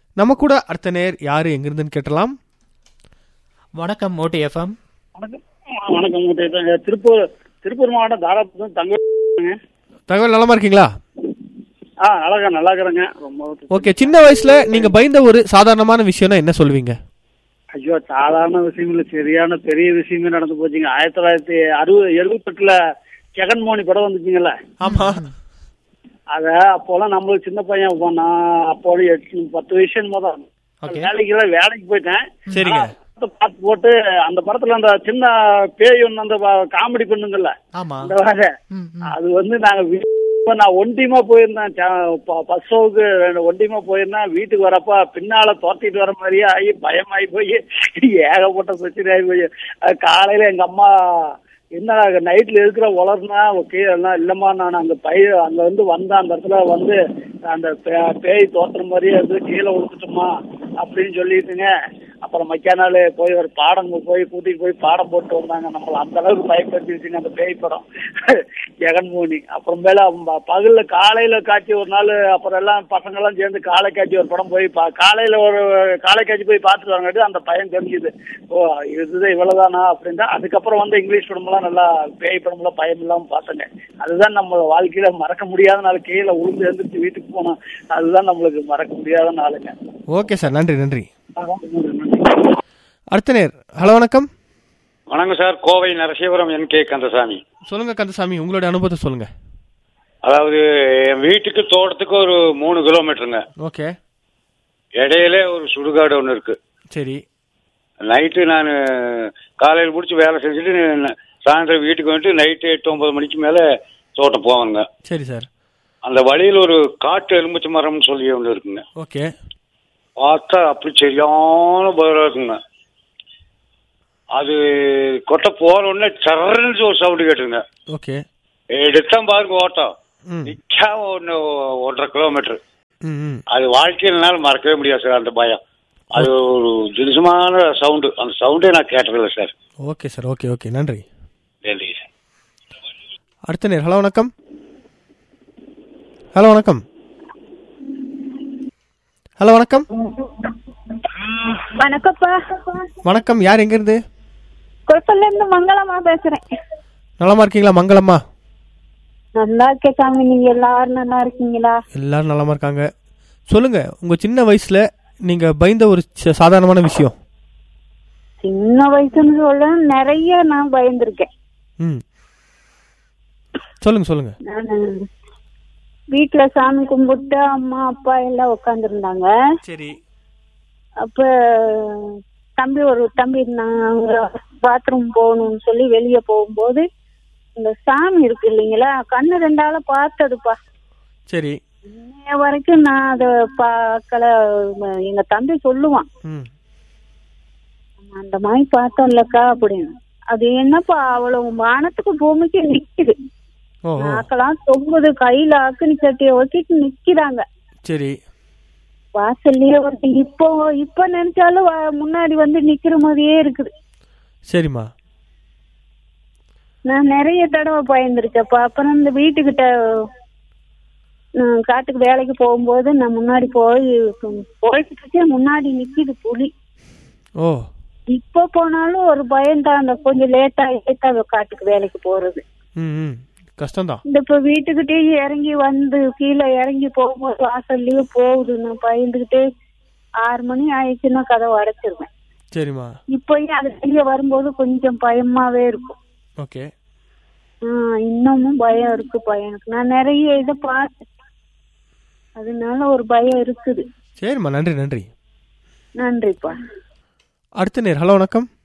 நம்ம கூட அடுத்த நேர் யாரு எங்கிருந்துன்னு கேட்டலாம் வணக்கம் மோட்டி எஃப்எம் வணக்கம் வணக்கம் மூட்டை திருப்பூர் திருப்பூர் மாவட்டம் தாராபுரம் தங்க தகவல் நலமா இருக்கீங்களா ஆ அழகா நல்லா இருக்கிறேங்க ரொம்ப ஓகே சின்ன வயசுல நீங்க பயந்த ஒரு சாதாரணமான விஷயம்னா என்ன சொல்லுவீங்க ஐயோ சாதாரண விஷயம் இல்ல சரியான பெரிய விஷயமே நடந்து போச்சுங்க ஆயிரத்தி தொள்ளாயிரத்தி அறுபது எழுபத்தெட்டுல ஜெகன்மோகனி படம் வந்துச்சுங்கல்ல ஆமா அத அப்போலாம் நம்மளுக்கு சின்ன பையன் அப்போ நான் அப்போ எட்டு பத்து வயசு முதல் Okay. வேலைக்கு எல்லாம் வேலைக்கு போயிட்டேன் சரிங்க. ஆனா, படத்தை பார்த்து போட்டு அந்த படத்துல அந்த சின்ன பேய் ஒண்ணு அந்த காமெடி பண்ணுங்கல்ல ஆமா அந்த வகை ம், ம். அது வந்து நாங்க வீ- இப்ப நான் ஒண்டியமா போயிருந்தேன் பஸ் ஷோவுக்கு ஒண்டியமா போயிருந்தேன் வீட்டுக்கு வரப்ப பின்னால துரத்திட்டு வர மாதிரியே ஆகி பயமாயி போய் ஏகப்பட்ட பிரச்சனை ஆகி போய் அது காலையில எங்க அம்மா என்ன நைட்ல இருக்கிற உலர்னா கீழே எல்லாம் இல்லம்மா நான் அந்த பய அங்க வந்து வந்தேன் அந்த இடத்துல வந்து அந்த பே- பேய் தோத்துற மாதிரியே இருந்து கீழே விழுந்துட்டோமா அப்படின்னு சொல்லிட்டுங்க அப்புறம் மக்கிய நாள் போய் ஒரு பாடம் போய் கூட்டிட்டு போய் பாடம் போட்டு வந்தாங்க நம்மள அந்த அளவுக்கு பயப்படுத்திடுச்சுங்க அந்த பேய் படம் ஜெகன்மோகனி அப்புறமேல ப- பகல்ல காலையில காட்சி ஒரு நாள் அப்புறம் எல்லாம் பசங்க எல்லாம் சேர்ந்து காலை காட்சி ஒரு படம் போய் பா- காலையில ஒரு காலை காட்சி போய் பார்த்துட்டு வரங்காட்டி அந்த பயம் தெரிஞ்சுது ஓ இதுதான் இவ்வளவுதானா அப்படின்ட்டு அதுக்கப்புறம் வந்து இங்கிலீஷ் படம்லாம் நல்லா பேய் படம்லாம் பயம் இல்லாம பார்த்தேங்க அதுதான் நம்ம வாழ்க்கையில மறக்க முடியாத நாள் கீழே உளுந்து எழுந்திரிச்சு வீட்டுக்கு போனோம் அதுதான் நம்மளுக்கு மறக்க முடியாத நாளுங்க ஓகே சார் நன்றி நன்றி அதான் நன்றி. அடுத்த நேர் ஹலோ வணக்கம் வணக்கம் sir Kovai Narasipuram N K Kandasamy சொல்லுங்க கந்தசாமி உங்களுடைய அனுபவத்தை சொல்லுங்க அதாவது என் வீட்டுக்கு தோட்டத்துக்கு ஒரு மூணு கிலோமீட்டருங்க ஓகே இடையில ஒரு சுடுகாடு ஒன்று இருக்கு சரி நைட்டு நான் காலையில் முடிச்சு வேலை செஞ்சுட்டு ந- சாயந்தரம் வீட்டுக்கு வந்துட்டு நைட்டு எட்டு ஒன்பது மணிக்கு மேலே தோட்டம் போவாங்க சரி சார் அந்த வழியில் ஒரு காட்டு எலுமிச்சை மரம்னு சொல்லி ஒன்று இருக்குங்க ஓகே பார்த்தா அப்படி சரியான பயம் இருக்குங்க அது கொட்டை போன உடனே சரன்னு ஒரு சவுண்டு கேட்டுங்க ஓகே எடுத்தான் பாருங்க ஓட்டம் ம் நிக்காம ஒன்று ஒன்றரை கிலோமீட்டர் ம் ம் அது வாழ்க்கையினால மறக்கவே முடியாது சார் அந்த பயம் அது ஒரு தினுசமான சவுண்டு அந்த சவுண்டே நான் கேட்டதில்லை sir okay sir okay okay நன்றி நன்றி சார் அடுத்த நேர் ஹலோ வணக்கம் ஹலோ வணக்கம் ஹலோ வணக்கம் வணக்கம்ப்பா வணக்கம் யார் எங்கிருந்து குழப்பல்ல இருந்து மங்களமா பேசுறேன் நலமா இருக்கீங்களா மங்களம்மா நல்லா இருக்கேன் சாமி நீங்க எல்லாரும் நல்லா இருக்கீங்களா எல்லாரும் நலமா இருக்காங்க சொல்லுங்க உங்க சின்ன வயசுல நீங்க பயந்த ஒரு ச- சாதாரணமான விஷயம் சின்ன வயசுன்னு சொல்ல நிறைய நான் பயந்துருக்கேன் ம் சொல்லுங்க சொல்லுங்க நானு வீட்டுல சாமி கும்பிட்டு அம்மா அப்பா எல்லாம் உட்காந்துருந்தாங்க சரி அப்ப தம்பி ஒரு தம்பி நாங்க பாத்ரூம் போகணும்னு சொல்லி வெளியே போகும்போது இந்த சாமி இருக்கு இல்லைங்களா கண்ணு ரெண்டால பார்த்ததுப்பா சரி இன்னைய வரைக்கும் நான் அத பார்க்கல எங்க தம்பி சொல்லுவான் ம் அந்த மாதிரி பார்த்தோம்லக்கா அப்படின்னு அது என்னப்பா அவ்வளவு வானத்துக்கு பூமிக்கு நிக்குது ஓ ஓ நாக்கெல்லாம் தொங்குது கையில அக்குனி சட்டியை வச்சுட்டு நிக்கிறாங்க சரி வாசல்லயே வந்து இப்போ இப்ப நினைச்சாலும் வ- முன்னாடி வந்து நிக்கிற மாதிரியே இருக்குது சரிம்மா நான் நிறைய தடவை பயந்துருக்கப்பா அப்புறம் இந்த வீட்டுக்கிட்ட நான் காட்டுக்கு வேலைக்கு போகும்போது நான் முன்னாடி போய் போயிட்டு இருக்கேன், முன்னாடி நிக்குது புலி ஓ இப்ப போனாலும் ஒரு பயம் தான் அந்த கொஞ்சம் லேட் ஆகிட்டா காட்டுக்கு வேலைக்கு போறது ம் ம் கஷ்டம்தான் இந்த இப்ப வீட்டுக்கிட்டே இறங்கி வந்து கீழே இறங்கி போகும்போது வாசல்லயே போகுது நான் பயந்துகிட்டே ஆறு மணி ஆயிடுச்சுன்னா கதவை அடைச்சிருவேன் சரிம்மா இப்பயும் அது வெளியே வரும்போது கொஞ்சம் பயமாவே இருக்கும் ஓகே ஆஹ் இன்னமும் பயம் இருக்கு பையனுக்கு நான் நிறைய இதை பார்த்தேன் அதனால ஒரு பயம் இருக்குது சரிம்மா நன்றி நன்றி நன்றிப்பா அடுத்த நேர் ஹலோ வணக்கம்